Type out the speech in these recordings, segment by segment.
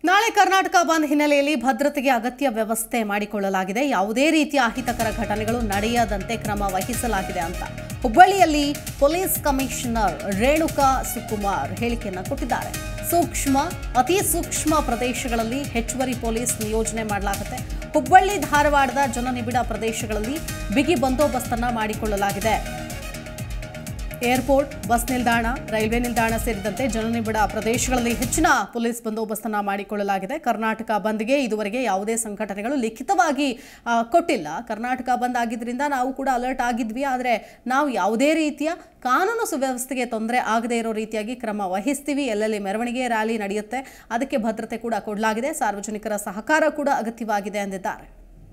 ನಾಳೆ ಕರ್ನಾಟಕ ಬಂದ್ ಹಿನ್ನೆಲೆಯಲ್ಲಿ ಭದ್ರತೆಗೆ ಅಗತ್ಯ ವ್ಯವಸ್ಥೆ ಮಾಡಿಕೊಳ್ಳಲಾಗಿದೆ ಯಾವುದೇ ರೀತಿಯ ಅಹಿತಕರ ಘಟನೆಗಳು ನಡೆಯದಂತೆ ಕ್ರಮ ವಹಿಸಲಾಗಿದೆ ಅಂತ ಹುಬ್ಬಳ್ಳಿಯಲ್ಲಿ ಪೊಲೀಸ್ ಕಮಿಷನರ್ ರೇಣುಕಾ ಸುಕುಮಾರ್ ಹೇಳಿಕೆಯನ್ನ ಕೊಟ್ಟಿದ್ದಾರೆ ಸೂಕ್ಷ್ಮ ಅತಿ ಸೂಕ್ಷ್ಮ ಪ್ರದೇಶಗಳಲ್ಲಿ ಹೆಚ್ಚುವರಿ ಪೊಲೀಸ್ ನಿಯೋಜನೆ ಮಾಡಲಾಗುತ್ತೆ ಹುಬ್ಬಳ್ಳಿ ಧಾರವಾಡದ ಜನನಿಬಿಡ ಪ್ರದೇಶಗಳಲ್ಲಿ ಬಿಗಿ ಬಂದೋಬಸ್ತನ್ನ ಮಾಡಿಕೊಳ್ಳಲಾಗಿದೆ ಏರ್ಪೋರ್ಟ್ ಬಸ್ ನಿಲ್ದಾಣ ರೈಲ್ವೆ ನಿಲ್ದಾಣ ಸೇರಿದಂತೆ ಜನನಿಬಿಡ ಪ್ರದೇಶಗಳಲ್ಲಿ ಹೆಚ್ಚಿನ ಪೊಲೀಸ್ ಬಂದೋಬಸ್ತನ್ನ ಮಾಡಿಕೊಳ್ಳಲಾಗಿದೆ ಕರ್ನಾಟಕ ಬಂದ್ಗೆ ಇದುವರೆಗೆ ಯಾವುದೇ ಸಂಘಟನೆಗಳು ಲಿಖಿತವಾಗಿ ಆ, ಕೊಟ್ಟಿಲ್ಲ ಕರ್ನಾಟಕ ಬಂದ್ ಆಗಿದ್ರಿಂದ ನಾವು ಕೂಡ ಅಲರ್ಟ್ ಆಗಿದ್ವಿ ಆದರೆ ನಾವು ಯಾವುದೇ ರೀತಿಯ ಕಾನೂನು ಸುವ್ಯವಸ್ಥೆಗೆ ತೊಂದರೆ ಆಗದೇ ಇರೋ ರೀತಿಯಾಗಿ ಕ್ರಮ ವಹಿಸ್ತೀವಿ ಎಲ್ಲೆಲ್ಲಿ ಮೆರವಣಿಗೆ ರ್ಯಾಲಿ ನಡೆಯುತ್ತೆ ಅದಕ್ಕೆ ಭದ್ರತೆ ಕೂಡ ಕೊಡಲಾಗಿದೆ ಸಾರ್ವಜನಿಕರ ಸಹಕಾರ ಕೂಡ ಅಗತ್ಯವಾಗಿದೆ ಎಂದಿದ್ದಾರೆ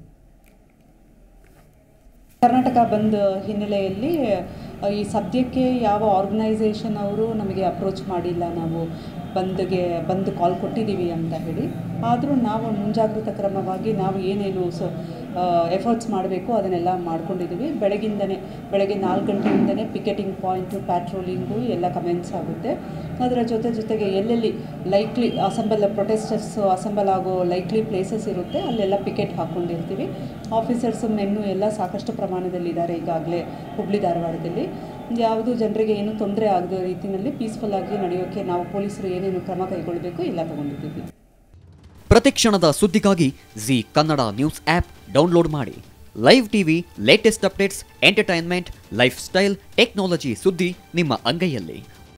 ಕರ್ನಾಟಕ ಬಂದ್ ಹಿನ್ನೆಲೆಯಲ್ಲಿ ಅಹ್, ಈ ಸದ್ಯಕ್ಕೆ ಯಾವ ಆರ್ಗನೈಸೇಷನ್ ಅವರು ನಮಗೆ ಅಪ್ರೋಚ್ ಮಾಡಿಲ್ಲ ನಾವು ಬಂದ್ಗೆ ಬಂದು ಕಾಲ್ ಕೊಟ್ಟಿದ್ದೀವಿ ಅಂತ ಹೇಳಿ ಆದರೂ ನಾವು ಮುಂಜಾಗ್ರತಾ ಕ್ರಮವಾಗಿ ನಾವು ಏನೇನು ಸೊ ಎಫರ್ಟ್ಸ್ ಮಾಡಬೇಕು ಅದನ್ನೆಲ್ಲ ಮಾಡ್ಕೊಂಡಿದ್ದೀವಿ ಬೆಳಗಿಂದನೇ ಬೆಳಗ್ಗೆ ನಾಲ್ಕು ಗಂಟೆಯಿಂದನೇ ಪಿಕೆಟಿಂಗ್ ಪಾಯಿಂಟು ಪ್ಯಾಟ್ರೋಲಿಂಗು ಎಲ್ಲ ಕಮೆನ್ಸ್ ಆಗುತ್ತೆ ಅದರ ಜೊತೆ ಜೊತೆಗೆ ಎಲ್ಲೆಲ್ಲಿ ಲೈಕ್ಲಿ ಅಸೆಂಬಲ್ ಪ್ರೊಟೆಸ್ಟರ್ಸ್ ಅಸೆಂಬಲ್ ಆಗೋ ಲೈಕ್ಲಿ ಪ್ಲೇಸಸ್ ಇರುತ್ತೆ ಅಲ್ಲೆಲ್ಲ ಪಿಕೆಟ್ ಹಾಕ್ಕೊಂಡಿರ್ತೀವಿ ಆಫೀಸರ್ಸ್ ಮೆನ್ನು ಎಲ್ಲ ಸಾಕಷ್ಟು ಪ್ರಮಾಣದಲ್ಲಿದ್ದಾರೆ ಈಗಾಗಲೇ ಹುಬ್ಳಿ ಧಾರವಾಡದಲ್ಲಿ ಯಾವುದು ಜನರಿಗೆ ಏನು ತೊಂದರೆ ಆಗದ ರೀತಿಯಲ್ಲಿ ಪೀಸ್ಫುಲ್ ಆಗಿ ನಡೆಯೋಕ್ಕೆ ನಾವು ಪೊಲೀಸರು ಏನೇನು ಕ್ರಮ ಕೈಗೊಳ್ಳಬೇಕು ಎಲ್ಲ ತಗೊಂಡಿದ್ದೀವಿ ಪ್ರತಿಕ್ಷಣದ ಸುದ್ದಿಗಾಗಿ Zee Kannada news app download ಮಾಡಿ live TV latest updates entertainment life style technology ಸುದ್ದಿ ನಿಮ್ಮ ಅಂಗೈಯಲ್ಲಿ